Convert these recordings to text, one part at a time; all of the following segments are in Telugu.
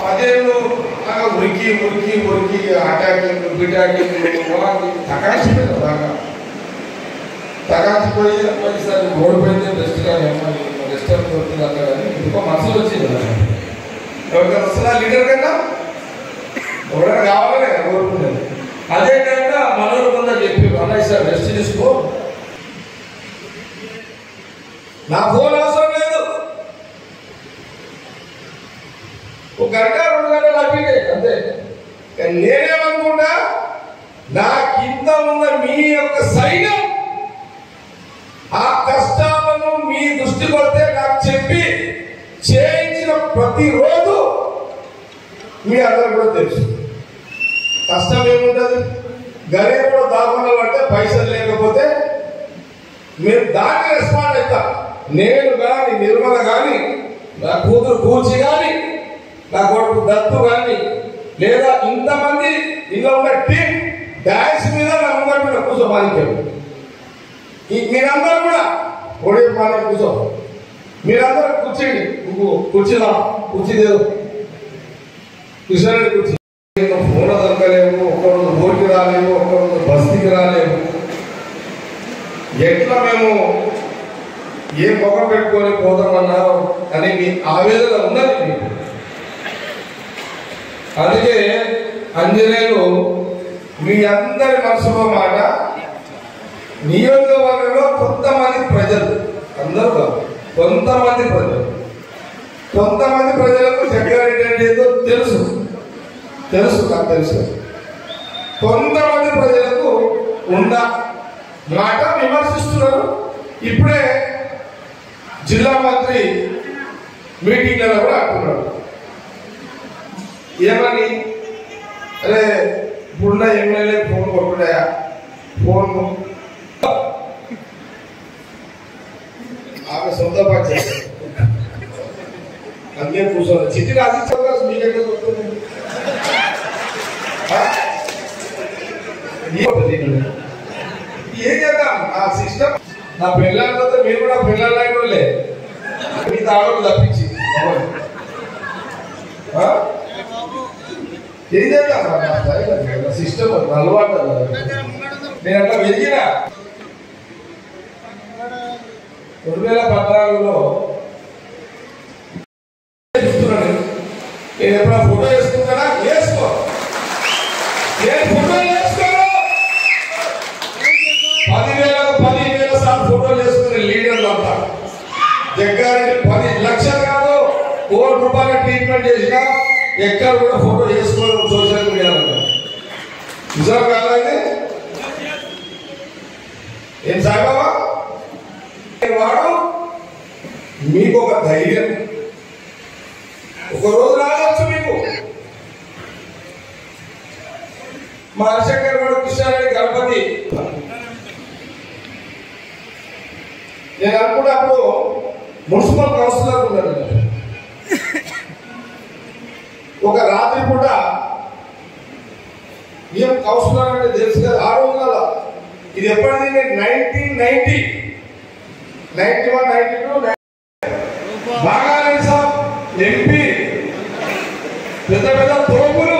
పదేళ్ళు బాగా ఉరికి ఉరికి ఉరికి అటాకింగ్ బిటాకింగ్ తగాసిపోయింది బాగా తగాసిపోయి పోయిసారి ఓడిపోయింది రెస్ట్ కానీ రెస్ట్ అని దొరుకుతుంది అట్లా కానీ ఇంకో మనసులో వచ్చింది నాకు. ఎవరికైనా వస్తుందా లీడర్ కన్నా ఎవరైనా కావాలనే కదా కోరుకునేది అదే టైంలో మనోరు కొందా చెప్పి అన్నయ్య సార్ రెస్ట్ తీసుకో నా ఫోన్ అవసరం లేదు ఒక గంట రెండు గంటలు అప్పిండే అంతే కానీ నేనేమనుకుంటా నా కింద ఉన్న మీ యొక్క సైన్యం ఆ కష్టాలను మీ దృష్టి కొడితే నాకు చెప్పి చేయించిన ప్రతిరోజు మీ అందరూ కూడా తెలుసు కష్టం ఏముంటది గరీబుడు దాకుండా పడితే పైసలు లేకపోతే మేము దానికి రెస్పాండ్ అవుతాం నేను కానీ నిర్మల కానీ నా కూతురు కూర్చి కానీ నా కొడుకు దత్తు కానీ లేదా ఇంతమంది ఇంట్లో ఉన్న టీం డాన్స్ మీద నా ముంగట మీద కూర్చోమానికే ఈ మీరందరూ కూడా ఒడి మానే కూర్చో మీరందరూ కూర్చోండి ఇంకో కుర్చీలా కుర్చీ లేదు కృష్ణారెడ్డి కుర్చీ ఫోన్ దొరకలేము ఒకరోజు ఊరికి రాలేము ఒకరోజు బస్తీకి రాలేము ఎట్లా మేము ఏ మొగ పెట్టుకొని పోతామన్నా అని మీ ఆవేదన ఉన్నది మీకు అందుకే అంజనేయులు మీ అందరి మనసులో మాట నియోజకవర్గంలో కొంతమంది ప్రజలు అందరూ కాదు కొంతమంది ప్రజలు కొంతమంది ప్రజలకు సెక్యూరిటీ అంటే ఏదో తెలుసు తెలుసు నాకు తెలుసు కొంతమంది ప్రజలకు ఉన్న మాట విమర్శిస్తున్నారు ఇప్పుడే జిల్లా మంత్రి మీటింగ్లలో కూడా అంటున్నాడు ఏమని అరే ఇప్పుడున్న ఎమ్మెల్యే ఫోన్ కొట్టుడాయా ఫోన్ ఆమె సొంత పని అందుకే కూర్చోండి చిట్టి రాసి మీకంటే కొడుతుంది ఏం చేద్దాం నా సిస్టమ్ నా పిల్లలతో మీరు కూడా పిల్లలు వాళ్ళే మీ తాడు తప్పించి ఆ? ఏం చేద్దాం నా సిస్టమ్ అలవాటు కదా. నేను అట్లా వెలిగిన రెండు వేల పద్నాలుగులో చూస్తున్నాను నేను ఎప్పుడైనా ఫోటో వేసుకుంటానా వేసుకో నేను ఫోటో వేసుకోను పదివేల పదివేల సార్లు ఫోటోలు వేసుకునే లీడర్లు అంతా జగ్గారెడ్డి పది లక్షలు కాదు కోటి రూపాయల ట్రీట్మెంట్ చేసినా ఎక్కడ కూడా ఫోటో వేసుకోవడం సోషల్ మీడియాలో నిజం కాదండి ఏం సాయిబాబా వాడు మీకు ఒక ధైర్యం ఒక రోజు రావచ్చు మీకు మా హర్షంకర్ కూడా కృష్ణారెడ్డి గణపతి నేను అనుకున్నప్పుడు మున్సిపల్ కౌన్సిలర్ ఉన్నాడు ఒక రాత్రి పూట ఏం కౌన్సిలర్ అంటే తెలుసు కదా ఆ రోజులలో ఇది ఎప్పటిది nineteen ninety ninety one ninety two బాగానే సాబ్ ఎంపీ పెద్ద పెద్ద తోపులు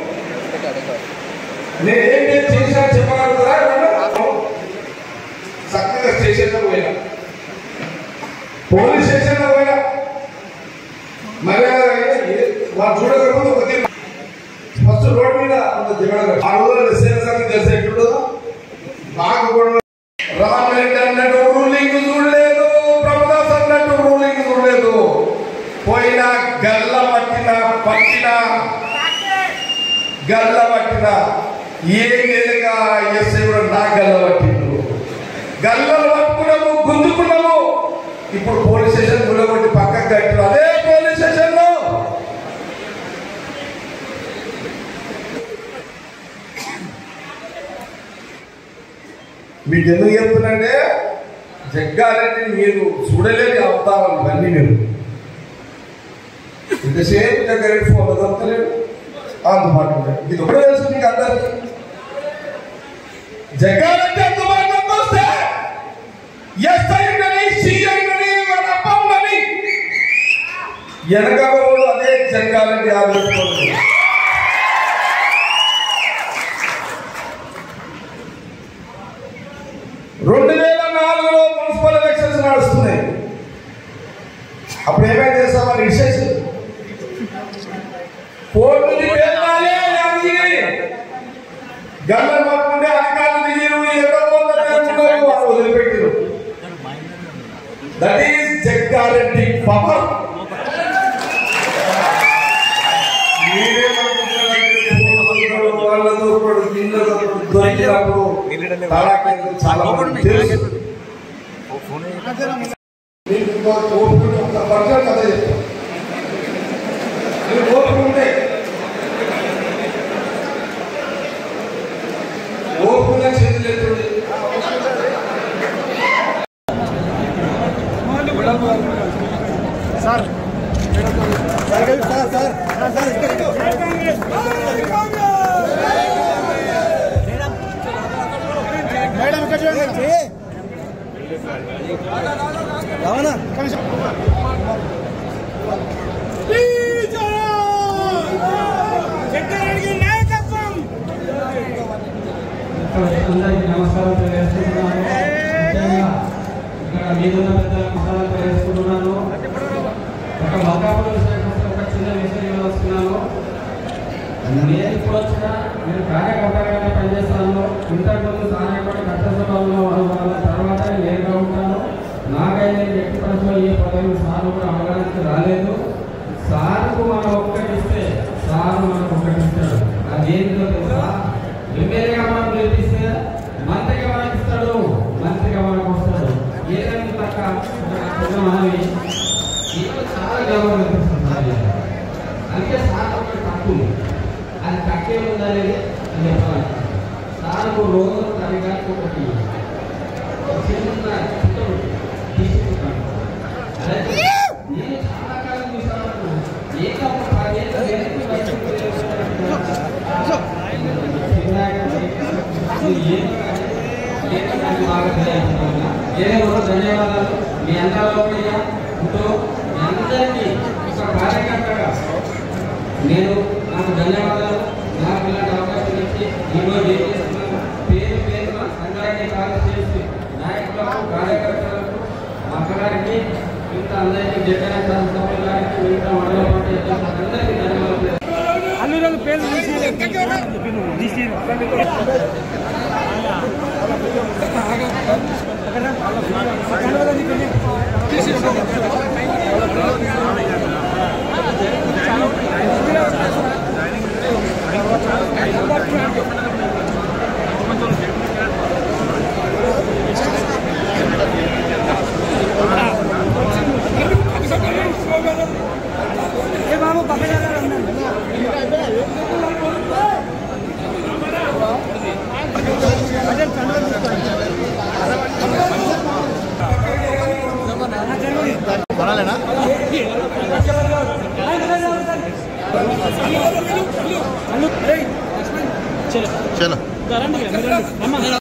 నేను ఏం ఏం చేసినా చెప్పగలుగుతారా ఏమన్నా? చక్కగా స్టేషన్లో పోయినా పోలీస్ స్టేషన్లో పోయినా మర్యాద వాళ్ళు చూడకపోతే ఒక తీర్పు. ఫస్ట్ రోడ్ మీద అంత దిగడం ఆ రోజుల్లో ఎస్ఐఎల్ సంగతి తెలిసే ఎట్లుంటుందో నాకు కూడా రామ్ రెడ్డి అన్నట్టు రూలింగ్ చూడలేదు ప్రభుదాస్ అన్నట్టు రూలింగ్ చూడలేదు పోయిన గల్ల పట్టిన పట్టిన గల్ల పట్టిన ఏ నెలగా ఎస్ఐ కూడా నా గల్ల పట్టిండు గల్లలు పట్టుకున్నాము గుంజుకున్నాము ఇప్పుడు పోలీస్ స్టేషన్ గుల్లగొట్టి పక్కకు కట్టిన అదే పోలీస్ స్టేషన్ లో మీకు ఎందుకు చెప్తున్నాంటే జగ్గారెడ్డి మీరు చూడలేని అవతారం ఇవన్నీ మీరు ఇంతసేపు జగ్గారెడ్డి ఫోన్ దొరకలేదు అందుబాటులో లేదు. ఇది ఒకటే తెలుసు మీకు అందరికి జగ్గారెడ్డి అందుబాటులోకి వస్తే ఎస్ఐని సీఐని వాళ్ళ అప్పమ్మని వెనక వాళ్ళు అదే జరగాలని ఆలోచించుకోండి రెండు వేల నాలుగులో మున్సిపల్ ఎలక్షన్స్ నడుస్తున్నాయి అప్పుడు ఏమైంది చేస్తాం మరి విశేషం కోర్టుని వెళ్ళాలి యాదగిరి గల్లం పట్టుకుంటే అధికారులు దిగిరు ఎవరో వదిలిపెట్టారు దట్ ఈస్ జగ్గారెడ్డి పవర్ వాళ్ళతో కూడా ఇళ్ళతో దొరికినప్పుడు తలాఖీలు చాలా మంది తెలుసు మీకు ఇంకో ఓపిక ఒక వర్షం కథ చెప్తాను మీరు ఓపిక ఉంటే ఓపిక చేతులు ఎత్తుంది మేడం ఇక్కడ చూడండి అవునా అందరికీ నమస్కారం తెలియజేస్తున్నాను ముఖ్యంగా ఇక్కడ మీదున్న పెద్దలకు నమస్కారం తెలియజేస్తున్నాను ఒక మల్కాపురం విషయానికి వస్తే ఒక చిన్న విషయం వస్తున్నాను నేను ఇప్పుడు వచ్చిన నేను కార్యకర్తగానే పనిచేస్తాను ఇంతకుముందు సాయపడి కష్టసభలో వాళ్ళ తర్వాత నేను నేరుగా ఉంటాను నాకైతే వ్యక్తి పరిచయం ఈ పదవి సార్ కూడా అవగాహనకి రాలేదు సార్కు మనం ఒక్కటిస్తే సార్ మనకు ఒక్కటిస్తాడు అదేంటో తెలుసా ఎమ్మెల్యేగా మనం గెలిపిస్తే మంత్రిగా మనకి ఇస్తాడు మంత్రిగా మనకు వస్తాడు ఏదైనా తక్క చిన్న మనవి ఈరోజు చాలా గౌరవం కనిపిస్తుంది సార్ ఇలా. అందుకే సార్ ఒకటి తక్కువ అది తక్కువ ఉందనేది నేను చెప్పాలి సార్కు రోజు సరిగా ఒకటి చిన్న చిత్రం తీసుకుంటాను అలాగే నేను చాలా కాలం చూసాను ఏదో ఒక పదేళ్ళ వెనక్కి వచ్చి ధన్యవాదాలు మీ అందరూ ఉంటూ మీ అందరికీ ఒక కార్యకర్తగా నేను నాకు ధన్యవాదాలు నాకు ఇలాంటి అవకాశం ఇచ్చి ఈరోజు ఏం చేస్తున్నాను పేరు పేరున సంగారెడ్డి కాన్స్టిట్యూన్సీ నాయకులకు కార్యకర్తలకు అక్కగారికి ఇంత అందరికీ జగన్ శాసనసభ్యుల గారికి మిగతా మండల పార్టీ అధ్యక్షులకు అందరికీ ధన్యవాదాలు అల్లురాలు పేర్లు తీసి ఏ బాబు పక్కన చలో